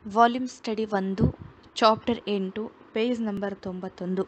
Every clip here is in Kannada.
ವಾಲ್ಯೂಮ್ ಸ್ಟಡಿ ಒಂದು ಚಾಪ್ಟರ್ ಎಂಟು ಪೇಜ್ ನಂಬರ್ ತೊಂಬತ್ತೊಂದು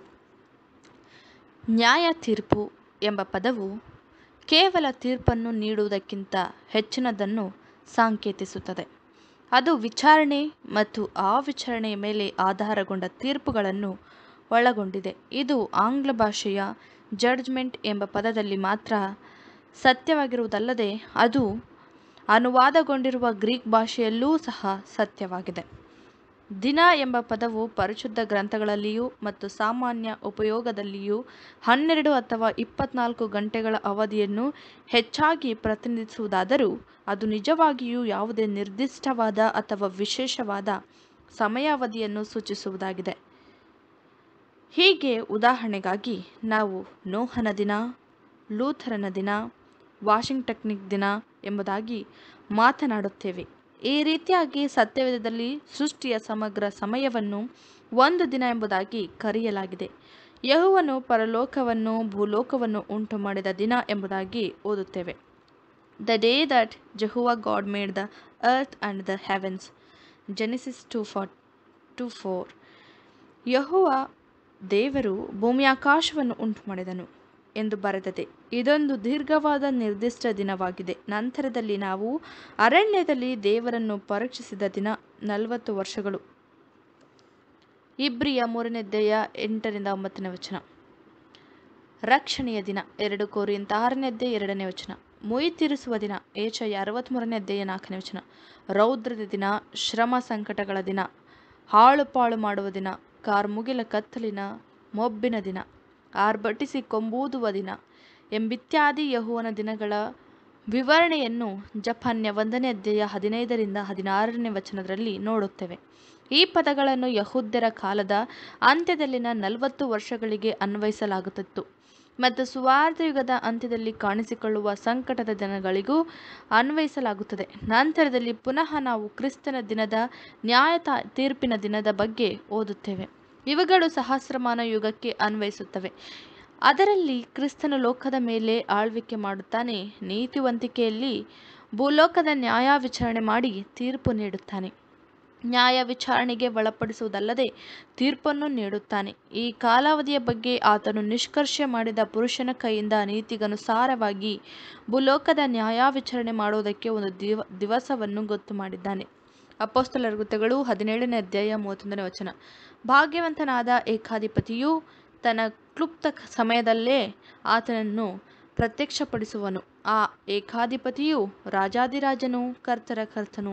ನ್ಯಾಯ ತೀರ್ಪು ಎಂಬ ಪದವು ಕೇವಲ ತೀರ್ಪನ್ನು ನೀಡುವುದಕ್ಕಿಂತ ಹೆಚ್ಚಿನದನ್ನು ಸಾಂಕೇತಿಸುತ್ತದೆ ಅದು ವಿಚಾರಣೆ ಮತ್ತು ಆ ವಿಚಾರಣೆಯ ಮೇಲೆ ಆಧಾರಗೊಂಡ ತೀರ್ಪುಗಳನ್ನು ಒಳಗೊಂಡಿದೆ ಇದು ಆಂಗ್ಲ ಭಾಷೆಯ ಜಡ್ಜ್ಮೆಂಟ್ ಎಂಬ ಪದದಲ್ಲಿ ಮಾತ್ರ ಸತ್ಯವಾಗಿರುವುದಲ್ಲದೆ ಅದು ಅನುವಾದಗೊಂಡಿರುವ ಗ್ರೀಕ್ ಭಾಷೆಯಲ್ಲೂ ಸಹ ಸತ್ಯವಾಗಿದೆ ದಿನ ಎಂಬ ಪದವು ಪರಿಶುದ್ಧ ಗ್ರಂಥಗಳಲ್ಲಿಯೂ ಮತ್ತು ಸಾಮಾನ್ಯ ಉಪಯೋಗದಲ್ಲಿಯೂ ಹನ್ನೆರಡು ಅಥವಾ ಇಪ್ಪತ್ನಾಲ್ಕು ಗಂಟೆಗಳ ಅವಧಿಯನ್ನು ಹೆಚ್ಚಾಗಿ ಪ್ರತಿನಿಧಿಸುವುದಾದರೂ ಅದು ನಿಜವಾಗಿಯೂ ಯಾವುದೇ ನಿರ್ದಿಷ್ಟವಾದ ಅಥವಾ ವಿಶೇಷವಾದ ಸಮಯಾವಧಿಯನ್ನು ಸೂಚಿಸುವುದಾಗಿದೆ ಹೀಗೆ ಉದಾಹರಣೆಗಾಗಿ ನಾವು ನೋಹನ ದಿನ ಲೂಥರನ ದಿನ ವಾಷಿಂಗ್ಟನ್ನಿಕ್ ದಿನ ಎಂಬುದಾಗಿ ಮಾತನಾಡುತ್ತೇವೆ ಈ ರೀತಿಯಾಗಿ ಸತ್ಯವೇದದಲ್ಲಿ ಸೃಷ್ಟಿಯ ಸಮಗ್ರ ಸಮಯವನ್ನು ಒಂದು ದಿನ ಎಂಬುದಾಗಿ ಕರೆಯಲಾಗಿದೆ ಯಹುವನು ಪರಲೋಕವನ್ನು ಭೂಲೋಕವನ್ನು ಉಂಟು ಮಾಡಿದ ದಿನ ಎಂಬುದಾಗಿ ಓದುತ್ತೇವೆ the day that Jehovah god made the earth and the heavens Genesis two four two four Yahweh ದೇವರು ಭೂಮಿಯಾಕಾಶವನ್ನು ಉಂಟು ಮಾಡಿದನು ಎಂದು ಬರೆದದೆ ಇದೊಂದು ದೀರ್ಘವಾದ ನಿರ್ದಿಷ್ಟ ದಿನವಾಗಿದೆ ನಂತರದಲ್ಲಿ ನಾವು ಅರಣ್ಯದಲ್ಲಿ ದೇವರನ್ನು ಪರೀಕ್ಷಿಸಿದ ದಿನ ನಲವತ್ತು ವರ್ಷಗಳು ಇಬ್ರಿಯ ಮೂರನೇದ್ದೆಯ ಎಂಟರಿಂದ ಒಂಬತ್ತನೇ ವಚನ ರಕ್ಷಣೆಯ ದಿನ ಎರಡು ಕೋರಿಯಂತ ಆರನೇದ್ದೆ ಎರಡನೇ ವಚನ ಮುಯಿ ತೀರಿಸುವ ದಿನ ಏಷಯ ಅರವತ್ತ್ಮೂರನೇ ಅಧ್ಯಾಯ ನಾಲ್ಕನೇ ವಚನ ರೌದ್ರದ ದಿನ ಶ್ರಮ ಸಂಕಟಗಳ ದಿನ ಹಾಳು ಪಾಳು ಮಾಡುವ ದಿನ ಕಾರ್ಮುಗಿಲ ಕತ್ತಲಿನ ಮೊಬ್ಬಿನ ದಿನ ಆರ್ಭಟಿಸಿ ಕೊಂಬೂದುವ ದಿನ ಎಂಬಿತ್ಯಾದಿ ಯಹುವನ ದಿನಗಳ ವಿವರಣೆಯನ್ನು ಜಪಾನ್ಯ ಒಂದನೇ ಅಧ್ಯಾಯ ಹದಿನೈದರಿಂದ ಹದಿನಾರನೇ ವಚನದಲ್ಲಿ ನೋಡುತ್ತೇವೆ ಈ ಪದಗಳನ್ನು ಯಹೂದ್ಯರ ಕಾಲದ ಅಂತ್ಯದಲ್ಲಿನ ನಲವತ್ತು ವರ್ಷಗಳಿಗೆ ಅನ್ವಯಿಸಲಾಗುತ್ತಿತ್ತು ಮತ್ತು ಸುವಾರ್ಥ ಯುಗದ ಅಂತ್ಯದಲ್ಲಿ ಕಾಣಿಸಿಕೊಳ್ಳುವ ಸಂಕಟದ ದಿನಗಳಿಗೂ ಅನ್ವಯಿಸಲಾಗುತ್ತದೆ ನಂತರದಲ್ಲಿ ಪುನಃ ನಾವು ಕ್ರಿಸ್ತನ ದಿನದ ನ್ಯಾಯ ತೀರ್ಪಿನ ದಿನದ ಬಗ್ಗೆ ಓದುತ್ತೇವೆ ಇವುಗಳು ಸಹಸ್ರಮಾನ ಯುಗಕ್ಕೆ ಅನ್ವಯಿಸುತ್ತವೆ ಅದರಲ್ಲಿ ಕ್ರಿಸ್ತನು ಲೋಕದ ಮೇಲೆ ಆಳ್ವಿಕೆ ಮಾಡುತ್ತಾನೆ ನೀತಿವಂತಿಕೆಯಲ್ಲಿ ಭೂಲೋಕದ ನ್ಯಾಯ ವಿಚಾರಣೆ ಮಾಡಿ ತೀರ್ಪು ನೀಡುತ್ತಾನೆ ನ್ಯಾಯ ವಿಚಾರಣೆಗೆ ಒಳಪಡಿಸುವುದಲ್ಲದೆ ತೀರ್ಪನ್ನು ನೀಡುತ್ತಾನೆ ಈ ಕಾಲಾವಧಿಯ ಬಗ್ಗೆ ಆತನು ನಿಷ್ಕರ್ಷೆ ಮಾಡಿದ ಪುರುಷನ ಕೈಯಿಂದ ನೀತಿಗನುಸಾರವಾಗಿ ಭೂಲೋಕದ ನ್ಯಾಯ ವಿಚಾರಣೆ ಮಾಡುವುದಕ್ಕೆ ಒಂದು ದಿವ ದಿವಸವನ್ನು ಗೊತ್ತು ಮಾಡಿದ್ದಾನೆ ಅಪೋಸ್ತಲರ ಕೃತ್ಯಗಳು ಹದಿನೇಳನೇ ಅಧ್ಯಾಯ ಮೂವತ್ತೊಂದನೇ ವಚನ ಭಾಗ್ಯವಂತನಾದ ಏಕಾಧಿಪತಿಯು ತನ್ನ ಕ್ಲುಪ್ತ ಸಮಯದಲ್ಲೇ ಆತನನ್ನು ಪ್ರತ್ಯಕ್ಷಪಡಿಸುವನು ಆ ಏಕಾಧಿಪತಿಯು ರಾಜಾದಿರಾಜನು ಕರ್ತರ ಕರ್ತನು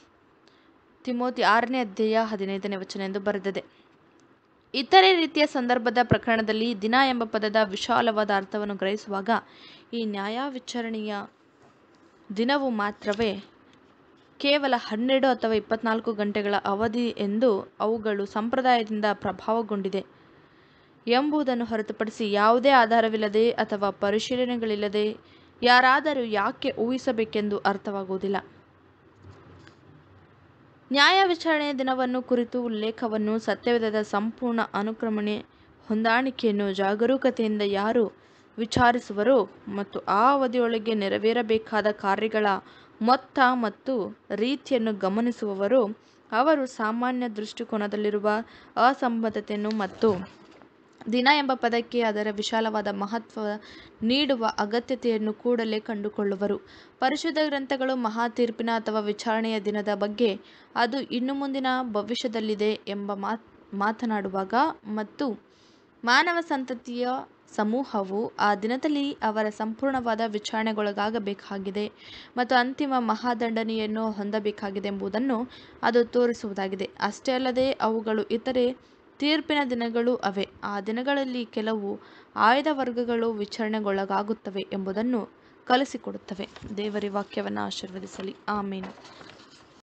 ತಿಮೋತಿ ಆರನೇ ಅಧ್ಯಾಯ ಹದಿನೈದನೇ ವಚನ ಎಂದು ಬರೆದಿದೆ ಇತರೆ ರೀತಿಯ ಸಂದರ್ಭದ ಪ್ರಕರಣದಲ್ಲಿ ದಿನ ಎಂಬ ಪದದ ವಿಶಾಲವಾದ ಅರ್ಥವನ್ನು ಗ್ರಹಿಸುವಾಗ ಈ ನ್ಯಾಯ ವಿಚಾರಣೆಯ ದಿನವು ಮಾತ್ರವೇ ಕೇವಲ ಹನ್ನೆರಡು ಅಥವಾ ಇಪ್ಪತ್ನಾಲ್ಕು ಗಂಟೆಗಳ ಅವಧಿ ಎಂದು ಅವುಗಳು ಸಂಪ್ರದಾಯದಿಂದ ಪ್ರಭಾವಗೊಂಡಿದೆ ಎಂಬುದನ್ನು ಹೊರತುಪಡಿಸಿ ಯಾವುದೇ ಆಧಾರವಿಲ್ಲದೆ ಅಥವಾ ಪರಿಶೀಲನೆಗಳಿಲ್ಲದೆ ಯಾರಾದರೂ ಯಾಕೆ ಊಹಿಸಬೇಕೆಂದು ಅರ್ಥವಾಗುವುದಿಲ್ಲ ನ್ಯಾಯ ವಿಚಾರಣೆಯ ದಿನವನ್ನು ಕುರಿತು ಉಲ್ಲೇಖವನ್ನು ಸತ್ಯವೇದದ ಸಂಪೂರ್ಣ ಅನುಕ್ರಮಣೆ ಹೊಂದಾಣಿಕೆಯನ್ನು ಜಾಗರೂಕತೆಯಿಂದ ಯಾರು ವಿಚಾರಿಸುವರೋ ಮತ್ತು ಆ ಅವಧಿಯೊಳಗೆ ನೆರವೇರಬೇಕಾದ ಕಾರ್ಯಗಳ ಮೊತ್ತ ಮತ್ತು ರೀತಿಯನ್ನು ಗಮನಿಸುವವರೋ ಅವರು ಸಾಮಾನ್ಯ ದೃಷ್ಟಿಕೋನದಲ್ಲಿರುವ ಅಸಂಬದ್ಧತೆಯನ್ನು ಮತ್ತು ದಿನ ಎಂಬ ಪದಕ್ಕೆ ಅದರ ವಿಶಾಲವಾದ ಮಹತ್ವ ನೀಡುವ ಅಗತ್ಯತೆಯನ್ನು ಕೂಡಲೇ ಕಂಡುಕೊಳ್ಳುವರು ಪರಿಶುದ್ಧ ಗ್ರಂಥಗಳು ಮಹಾ ತೀರ್ಪಿನ ಅಥವಾ ವಿಚಾರಣೆಯ ದಿನದ ಬಗ್ಗೆ ಅದು ಇನ್ನು ಮುಂದಿನ ಭವಿಷ್ಯದಲ್ಲಿದೆ ಎಂಬ ಮಾತ್ ಮಾತನಾಡುವಾಗ ಮತ್ತು ಮಾನವ ಸಂತತಿಯ ಸಮೂಹವು ಆ ದಿನದಲ್ಲಿ ಅವರ ಸಂಪೂರ್ಣವಾದ ವಿಚಾರಣೆಗೊಳಗಾಗಬೇಕಾಗಿದೆ ಮತ್ತು ಅಂತಿಮ ಮಹಾದಂಡನೆಯನ್ನು ಹೊಂದಬೇಕಾಗಿದೆ ಎಂಬುದನ್ನು ಅದು ತೋರಿಸುವುದಾಗಿದೆ ಅಷ್ಟೇ ಅಲ್ಲದೆ ಅವುಗಳು ಇತರೆ ತೀರ್ಪಿನ ದಿನಗಳು ಅವೆ ಆ ದಿನಗಳಲ್ಲಿ ಕೆಲವು ಆಯ್ದ ವರ್ಗಗಳು ವಿಚಾರಣೆಗೊಳಗಾಗುತ್ತವೆ ಎಂಬುದನ್ನು ಕಲಿಸಿಕೊಡುತ್ತವೆ ದೇವರಿ ವಾಕ್ಯವನ್ನು ಆಶೀರ್ವದಿಸಲಿ ಆಮೇಲೆ